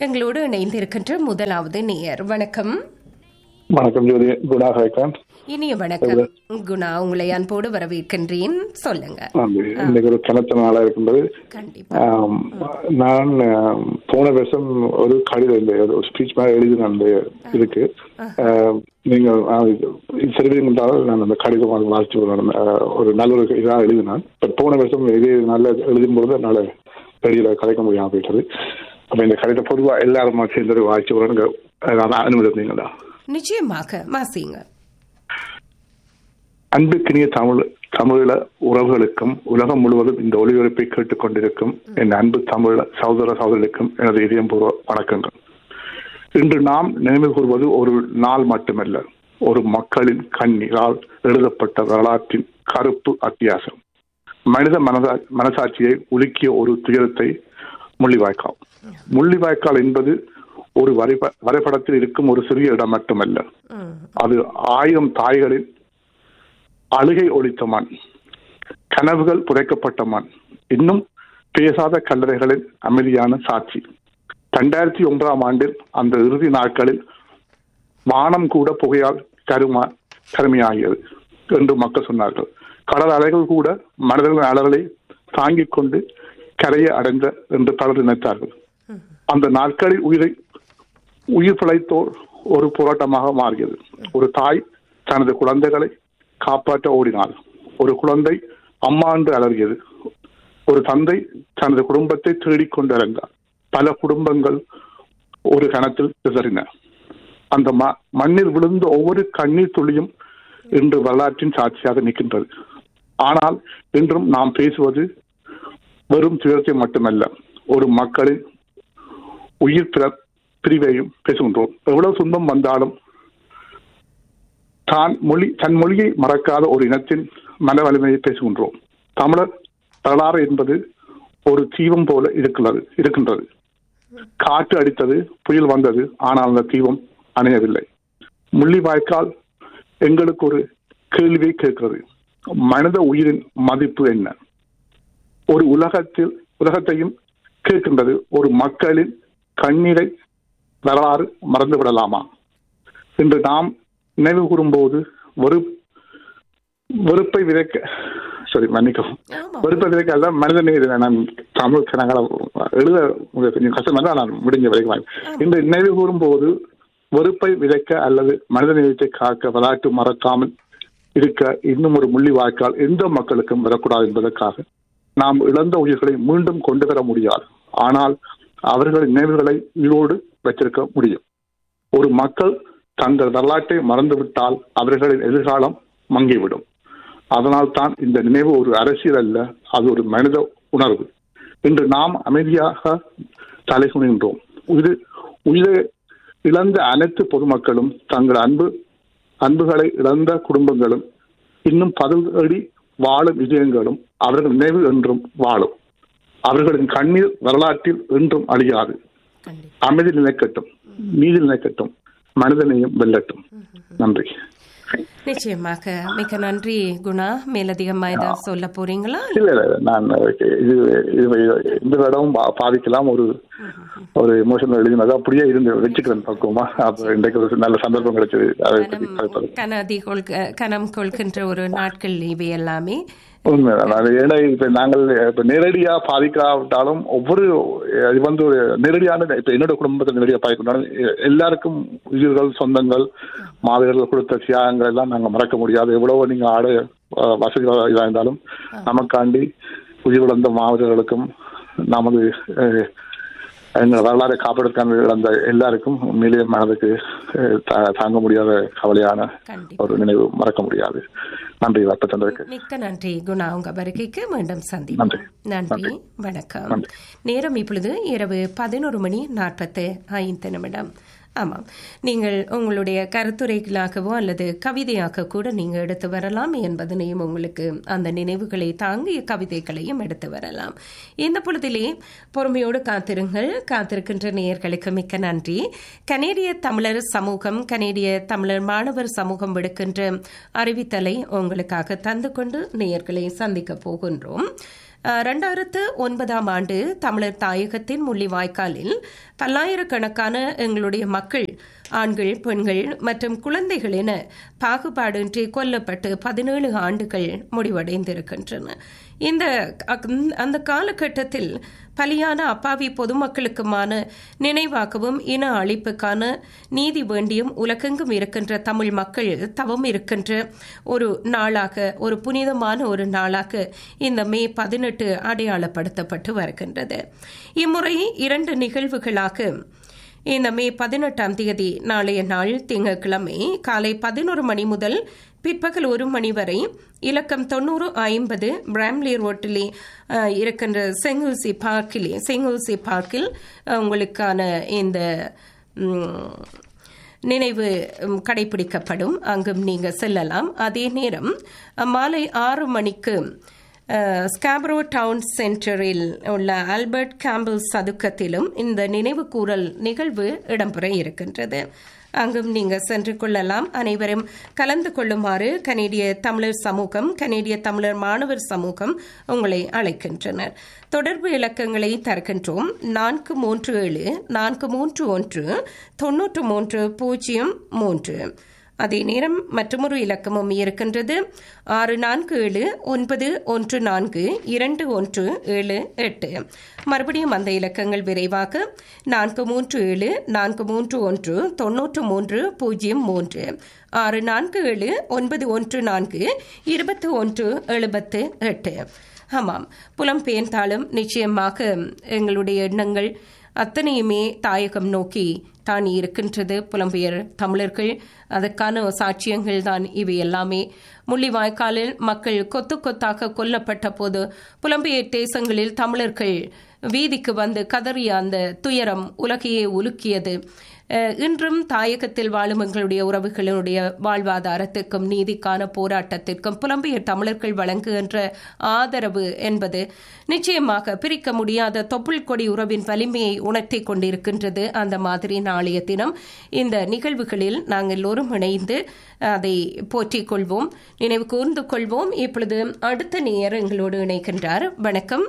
எங்களோடு இணைந்திருக்கின்ற முதலாவது நேயர் வணக்கம் வணக்கம் ஜோதி குணா ஹைகான் இனிய வணக்கம் குணா உங்களை அன்போடு வரவேற்கின்றேன் சொல்லுங்க நன்றி இன்னைக்கு ஒரு கனத்த நாளா இருக்கின்றது கண்டிப்பா ஆம், நான் ஆம், போன வருஷம் ஒரு கடிதம் இந்த ஒரு ஸ்பீச் மாதிரி எழுதின அந்த இதுக்கு ஆம், நீங்கள் சரிவிருந்தால் நான் அந்த கடிதம் வாங்கி வாசிச்சு ஒரு, ஆ, ஒரு நல்ல ஒரு இதாக எழுதினேன் பட் போன வருஷம் இதே நல்ல எழுதும்போது என்னால் வெளியில் கலைக்க முடியாமல் போயிட்டது அப்போ இந்த கடிதம் பொதுவாக எல்லாருமா சேர்ந்து வாசிச்சு வரணுங்க நான் அனுமதிங்களா நிச்சயமாக வாசிங்க அன்புக்கினிய தமிழ் தமிழீழ உறவுகளுக்கும் உலகம் முழுவதும் இந்த ஒளிபரப்பை கேட்டுக் கொண்டிருக்கும் என் அன்பு தமிழ் சகோதர சகோதரிக்கும் எனது இதயபூர்வ வணக்கங்கள் இன்று நாம் நினைவு கூறுவது ஒரு நாள் மட்டுமல்ல ஒரு மக்களின் கண்ணீரால் எழுதப்பட்ட வரலாற்றின் கருப்பு அத்தியாசம் மனித மனதா மனசாட்சியை உலுக்கிய ஒரு துயரத்தை முள்ளிவாய்க்கால் முள்ளிவாய்க்கால் என்பது ஒரு வரைப வரைபடத்தில் இருக்கும் ஒரு சிறிய இடம் மட்டுமல்ல ம், அது ஆயிரம் தாய்களின் அழுகை ஒழித்த மண் கனவுகள் புதைக்கப்பட்ட மண் இன்னும் பேசாத கல்லறைகளின் அமைதியான சாட்சி ரெண்டாயிரத்தி ஒன்பதாம் ஆண்டில் அந்த இறுதி நாட்களில் வானம் கூட புகையால் கருமா கருமையாகியது என்று மக்கள் சொன்னார்கள் கடல் அலைகள் கூட மனிதர்களின் அலறலை தாங்கிக் கொண்டு கரையை அடைந்த என்று பலர் நினைத்தார்கள் அந்த நாட்களில் உயிரை உயிர் பிழைத்தோர் ஒரு போராட்டமாக மாறியது ஒரு தாய் தனது குழந்தைகளை காப்பாற்ற ஓடினாள் ஒரு குழந்தை அம்மா என்று அலறியது ஒரு தந்தை தனது குடும்பத்தை தேடிக் கொண்டு அலைந்தார் பல குடும்பங்கள் ஒரு கணத்தில் சிதறின அந்த ம- மண்ணில் விழுந்த ஒவ்வொரு கண்ணீர் துளியும் இன்று வரலாற்றின் சாட்சியாக நிற்கின்றது ஆனால் இன்றும் நாம் பேசுவது வெறும் துயரத்தை மட்டுமல்ல ஒரு மக்களின் உயிர் பிற பிரிவையும் பேசுகின்றோம் எவ்வளவு துன்பம் வந்தாலும் தான் மொழி தன் மொழியை மறக்காத ஒரு இனத்தின் மன வலிமையை பேசுகின்றோம் தமிழர் வரலாறு என்பது ஒரு தீபம் போல இருக்கிறது இருக்கின்றது காற்று அடித்தது புயல் வந்தது ஆனால் அந்த தீபம் அணையவில்லை முள்ளிவாய்க்கால் எங்களுக்கு ஒரு கேள்வியை கேட்கிறது மனித உயிரின் மதிப்பு என்ன ஒரு உலகத்தில் உலகத்தையும் கேட்கின்றது ஒரு மக்களின் கண்ணீரை வரலாறு மறந்து விடலாமா இன்று நாம் நினைவு கூறும்போது வெறு வெறுப்பை விதைக்க சாரி மன்னிக்கவும் ஆமா. வெறுப்பை விதைக்க அல்ல மனித நீர் நான் தமிழ் கணங்களை எழுத உங்களுக்கு கொஞ்சம் கஷ்டம் தான் நான் முடிஞ்ச வரைக்கும் வாங்க. இன்று நினைவு கூறும்போது வெறுப்பை விதைக்க அல்லது மனித நேயத்தை காக்க வரலாற்று மறக்காமல் இருக்க இன்னும் ஒரு முள்ளி வாய்க்கால் எந்த மக்களுக்கும் வரக்கூடாது என்பதற்காக நாம் இழந்த உயிர்களை மீண்டும் கொண்டு வர முடியாது ஆனால் அவர்களின் நினைவுகளை உயிரோடு வைத்திருக்க முடியும் ஒரு மக்கள் தங்கள் வரலாற்றை மறந்துவிட்டால் அவர்களின் எதிர்காலம் மங்கிவிடும் அதனால் தான் இந்த நினைவு ஒரு அரசியல் அல்ல அது ஒரு மனித உணர்வு இன்று நாம் அமைதியாக தலை குனிகின்றோம் இது உயிரை இழந்த அனைத்து பொதுமக்களும் தங்கள் அன்பு அன்புகளை இழந்த குடும்பங்களும் இன்னும் பதிலடி வாழும் இதயங்களும் அவர்கள் நினைவு என்றும் வாழும் அவர்களின் கண்ணீர் வரலாற்றில் என்றும் அழியாது கண்டிப்பா அமைதி நிலைக்கட்டும் நீதி நிலைக்கட்டும் மனிதனையும் வெல்லட்டும் நன்றி நிச்சயமாக மிக்க நன்றி குணா மேலதிகமா ஏதாவது சொல்ல போறீங்களா இல்ல இல்ல இல்ல, நான் இது இது இந்த இடம் பா- பாதிக்கலாம் ஒரு ஒரு எமோஷனல் எழுதினது அப்படியே இருந்து வச்சுக்கிறேன் பக்குவமா அப்ப இன்றைக்கு ஒரு நல்ல சந்தர்ப்பம் கிடைச்சது அதை பற்றி கதைப்பது கனதி கொள்க கனம் கொள்கின்ற ஒரு நாட்கள் இவை எல்லாமே உண்மைதான் அது ஏன்னா இப்ப நாங்கள் இப்ப நேரடியா பாதிக்காவிட்டாலும் ஒவ்வொரு இது வந்து ஒரு நேரடியான இப்ப என்னோட குடும்பத்தை நேரடியா பாதிக்கின்றாலும் எ- எல்லாருக்கும் உயிர்கள் சொந்தங்கள் மாவீரர்கள் கொடுத்த தியாகங்கள் எல்லாம் நாங்க மறக்க முடியாது எவ்வளவு நீங்க ஆட அஹ், வசதிகள் இதா இருந்தாலும் நமக்காண்டி உயிர் இழந்த மாவீரர்களுக்கும் நமது அஹ், எங்கள் வரலாறை காப்பாற்றுக்கான இழந்த எல்லாருக்கும் உண்மையிலேயே மனதுக்கு அஹ், தா- தாங்க முடியாத கவலையான கண்டிப்பா ஒரு நினைவு மறக்க முடியாது நன்றி வார்த்தை தந்ததுக்கு மிக்க நன்றி குணா உங்க வருகைக்கு மீண்டும் சந்திப்போம் நன்றி. நன்றி வணக்கம் நன்றி. நேரம் இப்பொழுது இரவு பதினோரு மணி நாற்பத்து ஐந்து நிமிடம் ஆமாம் நீங்கள் உங்களுடைய கருத்துரைகளாகவோ அல்லது கவிதையாக கூட நீங்க எடுத்து வரலாம் என்பதனையும் உங்களுக்கு அந்த நினைவுகளை தாங்கிய கவிதைகளையும் எடுத்து வரலாம் இந்த பொழுதிலே பொறுமையோடு காத்திருங்கள் காத்திருக்கின்ற நேயர்களுக்கு மிக்க நன்றி கனேடிய தமிழர் சமூகம் கனேடிய தமிழர் மாணவர் சமூகம் விடுக்கின்ற அறிவித்தலை உங்களுக்காக தந்து கொண்டு நேயர்களை சந்திக்க போகின்றோம் ரெண்டாயிரத்து ஒன்பதாம் ஆண்டு தமிழர் தாயகத்தின் முள்ளிவாய்க்காலில் பல்லாயிரக்கணக்கான எங்களுடைய மக்கள் ஆண்கள் பெண்கள் மற்றும் குழந்தைகள் என பாகுபாடின்றி கொல்லப்பட்டு பதினேழு ஆண்டுகள் முடிவடைந்திருக்கின்றன இந்த அந்த காலகட்டத்தில் பலியான அப்பாவி பொதுமக்களுக்குமான நினைவாகவும் இன அழிப்புக்கான நீதி வேண்டியும் உலகெங்கும் இருக்கின்ற தமிழ் மக்கள் தவம் இருக்கின்ற ஒரு நாளாக ஒரு புனிதமான ஒரு நாளாக இந்த மே பதினெட்டு அடையாளப்படுத்தப்பட்டு வருகின்றது இம்முறை இரண்டு நிகழ்வுகளாக இந்த மே பதினெட்டாம் தேதி நாளைய நாள் திங்கட்கிழமை காலை பதினோரு மணி முதல் பிற்பகல் ஒரு மணி வரை இலக்கம் தொண்ணூறு ஐம்பது பிராம்லி ரோட்டிலே இருக்கின்ற செங்கூசி பார்க்கிலே செங்கூசி பார்க்கில் உங்களுக்கான இந்த நினைவு கடைபிடிக்கப்படும் அங்கும் நீங்கள் செல்லலாம் அதே நேரம் மாலை ஆறு மணிக்கு ஸ்காப்ரோ டவுன் சென்டரில் உள்ள ஆல்பர்ட் கேம்பிள் சதுக்கத்திலும் இந்த நினைவு கூறல் நிகழ்வு இடம்பெற இருக்கின்றது அங்கும் நீங்கள் சென்று கொள்ளலாம் அனைவரும் கலந்து கொள்ளுமாறு கனேடிய தமிழர் சமூகம் கனேடிய தமிழர் மாணவர் சமூகம் உங்களை அழைக்கின்றனர் தொடர்பு இலக்கங்களை தருகின்றோம் நான்கு மூன்று ஏழு நான்கு மூன்று ஒன்று தொன்னூற்று மூன்று பூஜ்ஜியம் மூன்று அதே நேரம் மற்றொரு இலக்கமும் இருக்கின்றது ஆறு நான்கு ஏழு ஒன்பது ஒன்று நான்கு இரண்டு ஒன்று ஏழு எட்டு மறுபடியும் அந்த இலக்கங்கள் விரைவாக நான்கு மூன்று ஏழு நான்கு மூன்று ஒன்று தொன்னூற்று மூன்று பூஜ்ஜியம் மூன்று ஆறு நான்கு ஏழு ஒன்பது ஒன்று நான்கு இருபத்தி ஒன்று எழுபத்து எட்டு ஆமாம் புலம்பெயர்ந்தாலும் நிச்சயமாக எங்களுடைய எண்ணங்கள் அத்தனையுமே தாயகம் நோக்கி தான் இருக்கின்றது புலம்பெயர் தமிழர்கள் அதற்கான சாட்சியங்கள் தான் இவை எல்லாமே முள்ளிவாய்க்காலில் மக்கள் கொத்து கொத்தாக கொல்லப்பட்ட போது புலம்பெயர் தேசங்களில் தமிழர்கள் வீதிக்கு வந்து கதறிய அந்த துயரம் உலகையே உலுக்கியது இன்றும் தாயகத்தில் வாழும் எங்களுடைய உறவுகளுடைய வாழ்வாதாரத்திற்கும் நீதிக்கான போராட்டத்திற்கும் புலம்பெயர் தமிழர்கள் வழங்குகின்ற ஆதரவு என்பது நிச்சயமாக பிரிக்க முடியாத தொப்புள் கொடி உறவின் வலிமையை உணர்த்தி கொண்டிருக்கின்றது அந்த மாதிரி நாளைய தினம் இந்த நிகழ்வுகளில் நாங்கள் எல்லோரும் இணைந்து அதை போற்றிக் கொள்வோம் நினைவு கூர்ந்து கொள்வோம் இப்பொழுது அடுத்த நேர் எங்களோடு இணைக்கின்றார் வணக்கம்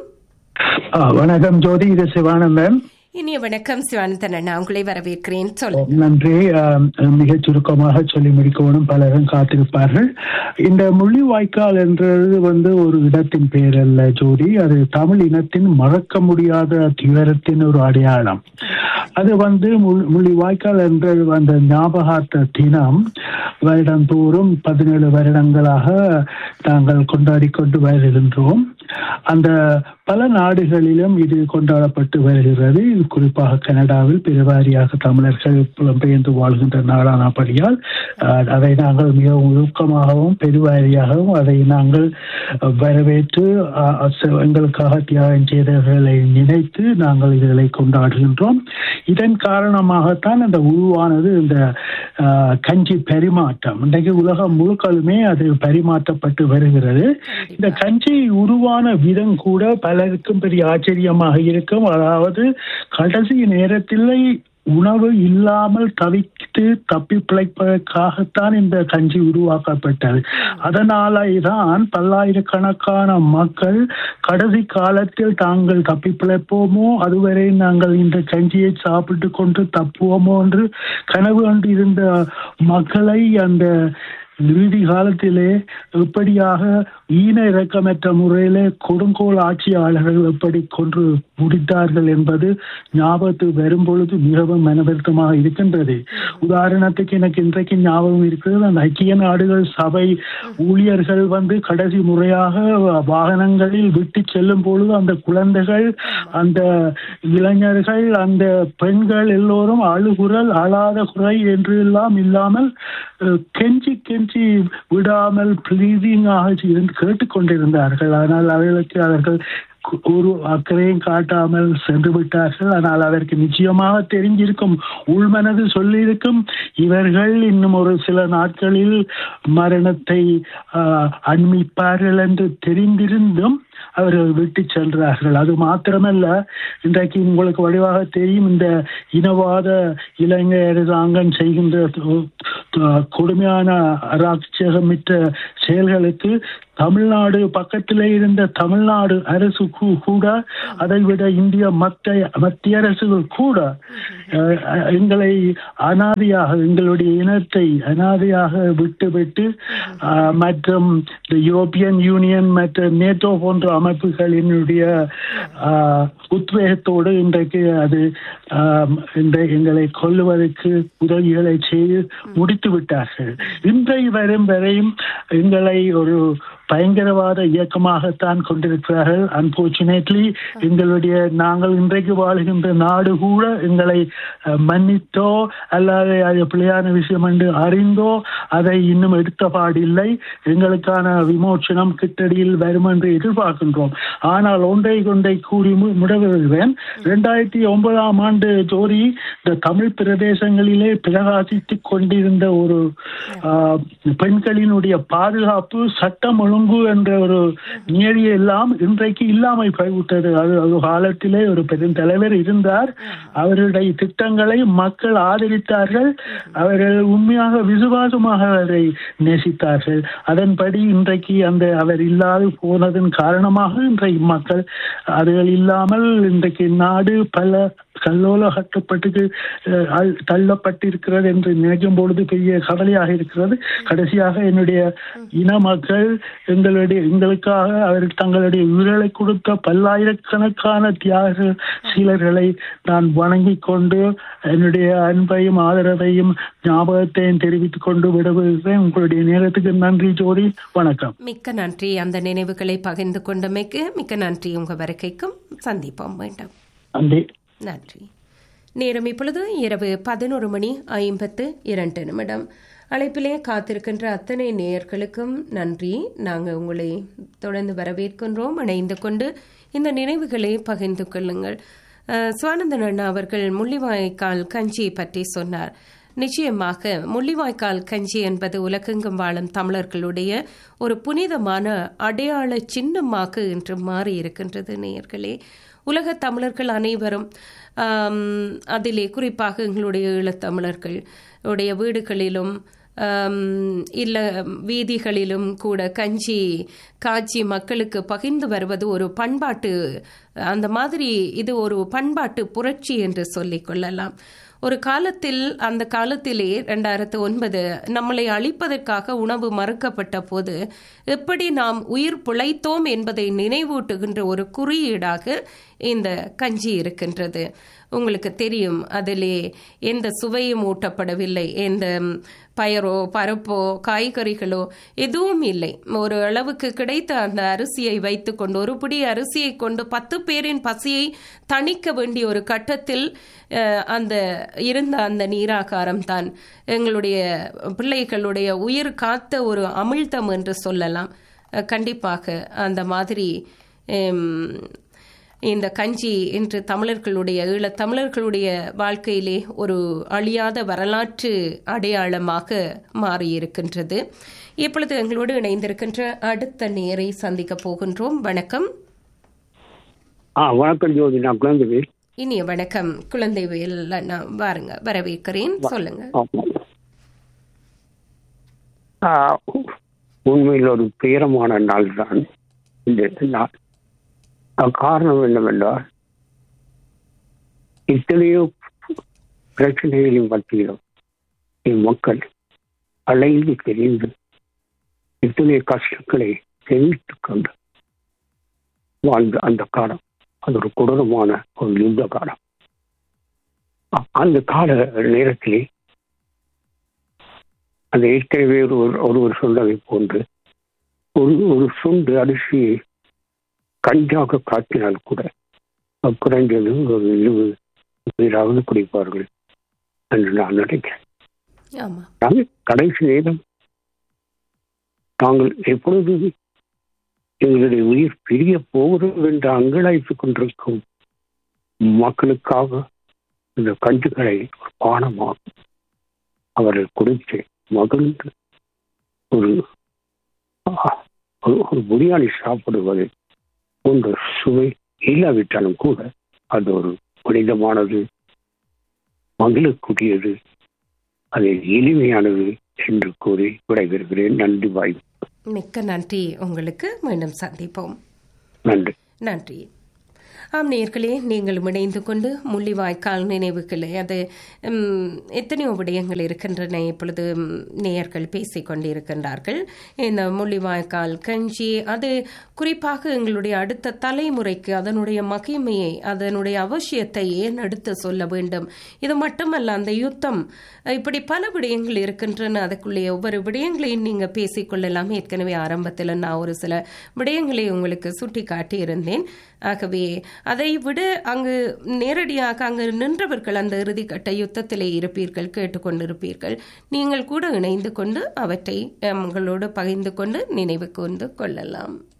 வணக்கம் ஜோதி இது சிவானந்தன் இனிய வணக்கம் சிவானந்தன் அண்ணா உங்களை வரவேற்கிறேன் சொல்ல நன்றி மிக சுருக்கமாக சொல்லி முடிக்கணும் பலரும் காத்திருப்பார்கள் இந்த முள்ளிவாய்க்கால் என்றது வந்து ஒரு இடத்தின் பெயர் அல்ல ஜோதி அது தமிழ் இனத்தின் மறக்க முடியாத துயரத்தின் ஒரு அடையாளம் அது வந்து முள்ளிவாய்க்கால் என்ற அந்த ஞாபகார்த்த தினம் வருடந்தோறும் பதினேழு வருடங்களாக நாங்கள் கொண்டாடி கொண்டு வருகின்றோம் அந்த பல நாடுகளிலும் இது கொண்டாடப்பட்டு வருகிறது இது குறிப்பாக கனடாவில் பெருவாரியாக தமிழர்கள் புலம்பெயர்ந்து வாழ்கின்ற நாடானபடியால் அதை நாங்கள் மிகவும் ஊக்கமாகவும் பெருவாரியாகவும் அதை நாங்கள் வரவேற்று எங்களுக்காக தியாகம் செய்தவர்களை நினைத்து நாங்கள் இதுகளை கொண்டாடுகின்றோம் இதன் காரணமாகத்தான் இந்த உருவானது இந்த கஞ்சி பரிமாற்றம் இன்றைக்கு உலகம் முழுக்களுமே அது பரிமாற்றப்பட்டு வருகிறது இந்த கஞ்சி உருவான விதம் கூட பலருக்கும் பெரிய ஆச்சரியமாக இருக்கும் அதாவது கடைசி நேரத்தில் உணவு இல்லாமல் தவித்து தப்பி பிழைப்பதற்காகத்தான் இந்த கஞ்சி உருவாக்கப்பட்டது அதனால தான் பல்லாயிரக்கணக்கான மக்கள் கடைசி காலத்தில் தாங்கள் தப்பி பிழைப்போமோ அதுவரை நாங்கள் இந்த கஞ்சியை சாப்பிட்டு கொண்டு தப்புவோமோ என்று கனவு கொண்டிருந்த மக்களை அந்த இறுதி காலத்திலே எப்படியாக ஈன இறக்கமற்ற முறையிலே கொடுங்கோல் ஆட்சியாளர்கள் எப்படி கொன்று முடித்தார்கள் என்பது ஞாபகத்துக்கு வரும் பொழுது மிகவும் மனவருத்தமாக இருக்கின்றது உதாரணத்துக்கு எனக்கு இன்றைக்கு ஞாபகம் இருக்கிறது அந்த ஐக்கிய நாடுகள் சபை ஊழியர்கள் வந்து கடைசி முறையாக வாகனங்களில் விட்டு செல்லும் பொழுது அந்த குழந்தைகள் அந்த இளைஞர்கள் அந்த பெண்கள் எல்லோரும் அழுகுரல் அழாத குறை என்று எல்லாம் இல்லாமல் கெஞ்சி கெஞ்சி விடாமல் ப்ளீடிங்காக இருந்து கேட்டுக்கொண்டிருந்தார்கள் ஆனால் அவர்களுக்கு அவர்கள் ஒரு அக்கறையும் காட்டாமல் சென்று விட்டார்கள் ஆனால் அதற்கு நிச்சயமாக தெரிஞ்சிருக்கும் உள்மனது சொல்லியிருக்கும் இவர்கள் இன்னும் ஒரு சில நாட்களில் மரணத்தை அண்மிப்பார்கள் என்று தெரிந்திருந்தும் அவர்கள் விட்டு சென்றார்கள் அது மாத்திரமல்ல இன்றைக்கு உங்களுக்கு வடிவாக தெரியும் இந்த இனவாத இலங்கை அரசாங்கம் செய்கின்ற கொடுமையான அராட்சகமிட்ட செயல்களுக்கு தமிழ்நாடு பக்கத்திலே இருந்த தமிழ்நாடு அரசு கூ- கூட அதை விட இந்திய மத்திய மத்திய அரசுகள் கூட அஹ், அஹ், எங்களை அனாதையாக எங்களுடைய இனத்தை அனாதையாக விட்டுவிட்டு அஹ், மற்றும் இந்த யூரோப்பியன் யூனியன் மற்றும் நேட்டோ போன்ற அமைப்புகளினுடைய அஹ், உத்வேகத்தோடு இன்றைக்கு அது ஆம், இந்த எங்களை கொல்லுவதற்கு உதவிகளை செய்து முடித்து விட்டார்கள் இன்றை வரும் வரையும் எங்களை ஒரு பயங்கரவாத இயக்கமாகத்தான் கொண்டிருக்கிறார்கள் அன்பார்ச்சுனேட்லி எங்களுடைய நாங்கள் இன்றைக்கு வாழுகின்ற நாடு கூட எங்களை அஹ், மன்னித்தோ அல்லது அது பிள்ளையான விஷயம் என்று அறிந்தோ அதை இன்னும் எடுத்த பாடில்லை எங்களுக்கான விமோச்சனம் கிட்டடியில் வரும் என்று எதிர்பார்க்கின்றோம் ஆனால் ஒன்றை கொண்டை கூறி மு- முடவுவேன் இரண்டாயிரத்தி ஒன்பதாம் ஆண்டு ஜோடி இந்த தமிழ் பிரதேசங்களிலே பிரகாசித்துக் கொண்டிருந்த ஒரு ஆஹ், பெண்களினுடைய பாதுகாப்பு சட்டம் ஒழுங்கு என்ற ஒரு நியதி எல்லாம் இன்றைக்கு இல்லாமல் போய்விட்டது அது ஒரு காலத்திலே ஒரு பெருந்தலைவர் இருந்தார் அவருடைய திட்டங்களை மக்கள் ஆதரித்தார்கள் அவர்கள் உண்மையாக விசுவாசமாக அதை நேசித்தார்கள் அதன்படி இன்றைக்கு அந்த அவர் இல்லாது போனதன் காரணமாக இன்றைக்கு மக்கள் அதுகள் இல்லாமல் இன்றைக்கு நாடு பல கல்லோல கட்டப்பட்டு அஹ், அல்- தள்ளப்பட்டிருக்கிறது என்று நினைக்கும் பொழுது பெரிய கவலையாக இருக்கிறது கடைசியாக என்னுடைய இன மக்கள் எங்களுடைய எங்களுக்காக அவர் தங்களுடைய உயிர்களை கொடுத்த பல்லாயிரக்கணக்கான தியாக சீலர்களை நான் வணங்கிக் கொண்டு என்னுடைய அன்பையும் ஆதரவையும் ஞாபகத்தையும் தெரிவித்துக் கொண்டு விடுகிறேன் உங்களுடைய நேரத்துக்கு நன்றி ஜோதி வணக்கம் மிக்க நன்றி அந்த நினைவுகளை பகிர்ந்து கொண்டமைக்கு மிக்க நன்றி உங்க வருகைக்கும் சந்திப்போம் மீண்டும் நன்றி நன்றி நேரம் இப்பொழுது இரவு பதினோரு மணி ஐம்பத்து இரண்டு நிமிடம் அழைப்பிலே காத்திருக்கின்ற அத்தனை நேயர்களுக்கும் நன்றி நாங்கள் உங்களை தொடர்ந்து வரவேற்கின்றோம் இணைந்து கொண்டு இந்த நினைவுகளை பகிர்ந்து கொள்ளுங்கள் அஹ், சுவானந்தன் அண்ணா அவர்கள் முள்ளிவாய்க்கால் கஞ்சி பற்றி சொன்னார் நிச்சயமாக முள்ளிவாய்க்கால் கஞ்சி என்பது உலகெங்கும் வாழும் தமிழர்களுடைய ஒரு புனிதமான அடையாள சின்னமாக இன்று மாறி இருக்கின்றது நேயர்களே உலக தமிழர்கள் அனைவரும் ஆம், அதிலே குறிப்பாக எங்களுடைய ஈழத்தமிழர்கள் உடைய வீடுகளிலும் ஆம், இல்ல வீதிகளிலும் கூட கஞ்சி காய்ச்சி மக்களுக்கு பகிர்ந்து வருவது ஒரு பண்பாட்டு அந்த மாதிரி இது ஒரு பண்பாட்டு புரட்சி என்று சொல்லிக் கொள்ளலாம் ஒரு காலத்தில் அந்த காலத்திலே ரெண்டாயிரத்து ஒன்பது நம்மளை அழிப்பதற்காக உணவு மறுக்கப்பட்ட போது எப்படி நாம் உயிர் பிழைத்தோம் என்பதை நினைவூட்டுகின்ற ஒரு குறியீடாக இந்த கஞ்சி இருக்கின்றது உங்களுக்கு தெரியும் அதிலே எந்த சுவையும் ஊட்டப்படவில்லை எந்த பயரோ பருப்போ காய்கறிகளோ எதுவும் இல்லை ஒரு அளவுக்கு கிடைத்த அந்த அரிசியை வைத்துக்கொண்டு ஒரு பிடி அரிசியை கொண்டு பத்து பேரின் பசியை தணிக்க வேண்டிய ஒரு கட்டத்தில் அஹ், அந்த இருந்த அந்த நீராகாரம் தான் எங்களுடைய பிள்ளைகளுடைய உயிர் காத்த ஒரு அமிழ்தம் என்று சொல்லலாம் அஹ், கண்டிப்பாக அந்த மாதிரி ஹம், இந்த கஞ்சி இன்று தமிழர்களுடைய ஈழத் தமிழர்களுடைய வாழ்க்கையிலே ஒரு அழியாத வரலாற்று அடையாளமாக மாறியிருக்கின்றது இப்பொழுது எங்களோடு இணைந்திருக்கின்ற அடுத்த நேரை சந்திக்க போகின்றோம் வணக்கம் ஆ வணக்கம் ஜோதி நான் குழந்தைவேல் இனிய வணக்கம் குழந்தை வேல் நான் வாருங்க வரவேற்கிறேன் சொல்லுங்க ஆமாம். ஆ, உண்மையில் ஒரு துயரமான நாள் தான் இந்த நாள் அது காரணம் என்னவென்றால் இத்தனையோ பிரச்சனைகளின் மத்தியிலும் என் மக்கள் அலைந்து தெரிந்து இத்தனை கஷ்டங்களை தெரிவித்துக் கொண்டு வாழ்ந்த அந்த காலம் அது ஒரு கொடூரமான ஒரு யுத்த காலம் அ- அந்த கால நேரத்திலே அந்த ஏற்கனவே ஒரு ஒருவர் சொன்னதை போன்று ஒரு ஒரு சொண்டு அரிசியை கஞ்சாக காட்டினால் கூட அது குறைந்தது ஒரு இருபது பேராவது குடிப்பார்கள் என்று நான் நினைக்கிறேன் ஆமா நாங்கள் கடைசி நேரம் நாங்கள் எப்பொழுது எங்களுடைய உயிர் பிரிய போகிறோம் என்று அங்கலாய்த்துக் கொண்டிருக்கும் மக்களுக்காக இந்த கஞ்சுகளை ஒரு பானமாக அவர்கள் குடித்து மகிழ்ந்து ஒரு ஆ, ஒரு- ஒரு பிரியாணி சாப்பிடுவது போன்ற சுவை இல்லாவிட்டாலும் கூட அது ஒரு புனிதமானது மகிழக்கூடியது அது எளிமையானது என்று கூறி விடைபெறுகிறேன் நன்றி வாய்ப்பு மிக்க நன்றி உங்களுக்கு மீண்டும் சந்திப்போம் நன்றி நன்றி ஆம் நேர்களே நீங்களும் இணைந்து கொண்டு முள்ளிவாய்க்கால் நினைவுகளை அது ம், எத்தனையோ விடயங்கள் இருக்கின்றன இப்பொழுது ம், நேயர்கள் பேசிக் கொண்டிருக்கின்றார்கள் இந்த முள்ளிவாய்க்கால் கஞ்சி அது குறிப்பாக எங்களுடைய அடுத்த தலைமுறைக்கு அதனுடைய மகிமையை அதனுடைய அவசியத்தை ஏன் எடுத்து சொல்ல வேண்டும் இது மட்டுமல்ல அந்த யுத்தம் இப்படி பல விடயங்கள் இருக்கின்றன அதுக்குள்ளே ஒவ்வொரு விடயங்களையும் நீங்க பேசிக்கொள்ளலாம் ஏற்கனவே ஆரம்பத்தில் நான் ஒரு சில விடயங்களை உங்களுக்கு சுட்டி காட்டியிருந்தேன் ஆகவே அதை விட அங்கு நேரடியாக அங்கு நின்றவர்கள் அந்த இறுதிக்கட்ட யுத்தத்திலே இருப்பீர்கள் கேட்டுக்கொண்டிருப்பீர்கள் நீங்கள் கூட இணைந்து கொண்டு அவற்றை உங்களோடு பகிர்ந்து கொண்டு நினைவு கொண்டு கொள்ளலாம்